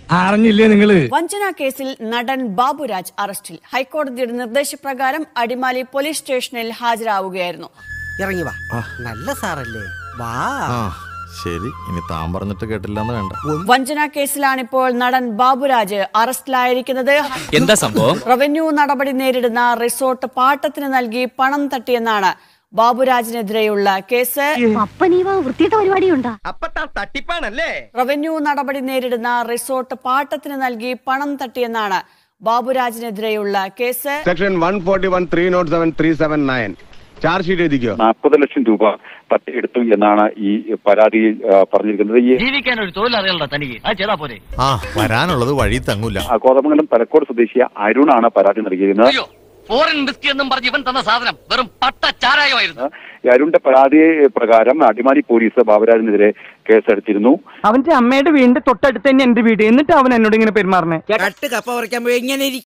അറിഞ്ഞില്ലേ നിങ്ങള് വഞ്ചന കേസിൽ നടൻ ബാബുരാജ് അറസ്റ്റിൽ ഹൈക്കോടതിയുടെ നിർദ്ദേശപ്രകാരം അടിമാലി പോലീസ് സ്റ്റേഷനിൽ ഹാജരാവുകയായിരുന്നു ഇറങ്ങി വാ നല്ല സാറല്ലേ വാ ആ ശരി ഇനി താൻ പറഞ്ഞിട്ട് കേട്ടില്ലെന്ന് വേണ്ട വഞ്ചന കേസിലാണിപ്പോൾ നടൻ ബാബുരാജ് അറസ്റ്റിലായിരിക്കുന്നത് എന്താ സംഭവം റവന്യൂ നടപടി നേരിടുന്ന റിസോർട്ട് പാട്ടത്തിന് നൽകി പണം തട്ടിയെന്നാണ് ബാബുരാജിനെതിരെയുള്ള കേസ് അപ്പനീവ വൃത്തിയിട്ട പരിപാടിയുണ്ടാ അപ്പൊ താൻ തട്ടിപ്പാണല്ലേ റവന്യൂ നടപടി നേരിടുന്ന റിസോർട്ട് പാട്ടത്തിന് നൽകി പണം തട്ടിയെന്നാണ് ബാബുരാജിനെതിരെയുള്ള case section one forty one three not seven three seven nine charge sheet എഴുതിക്കോ നാൽപ്പത് ലക്ഷം രൂപ തട്ടിയെടുത്തു എന്നാണ് ഈ പരാതിയിൽ ആ, പറഞ്ഞിരിക്കുന്നത് ഈ ജീവിക്കാൻ ഒരു തൊഴിലറിയണ്ട തനിക്ക് അത് ചെയ്താ പോരെ ആ വരാനുള്ളത് വഴി തങ്ങൂല ആ, കോതമംഗലം തലക്കോട് സ്വദേശിയ അരുണാണ് പരാതി നൽകിയിരുന്നത് അയ്യോ ഫോറിൻ ബിസ്കി എന്നും പറഞ്ഞ് ഇവൻ തന്ന സാധനം വെറും പട്ട ചാരായമായിരുന്നു ഈ അരുണിന്റെ പരാതി പ്രകാരം അടിമാലി പോലീസ് ബാബുരാജിനെതിരെ കേസെടുത്തിരുന്നു അവന്റെ അമ്മയുടെ വീടിന്റെ തൊട്ടടുത്ത് തന്നെ എന്റെ വീട് എന്നിട്ട് അവൻ എന്നോട് ഇങ്ങനെ പെരുമാറണേ കട്ട് കപ്പ പറിക്കാൻ പോയി എങ്ങനെ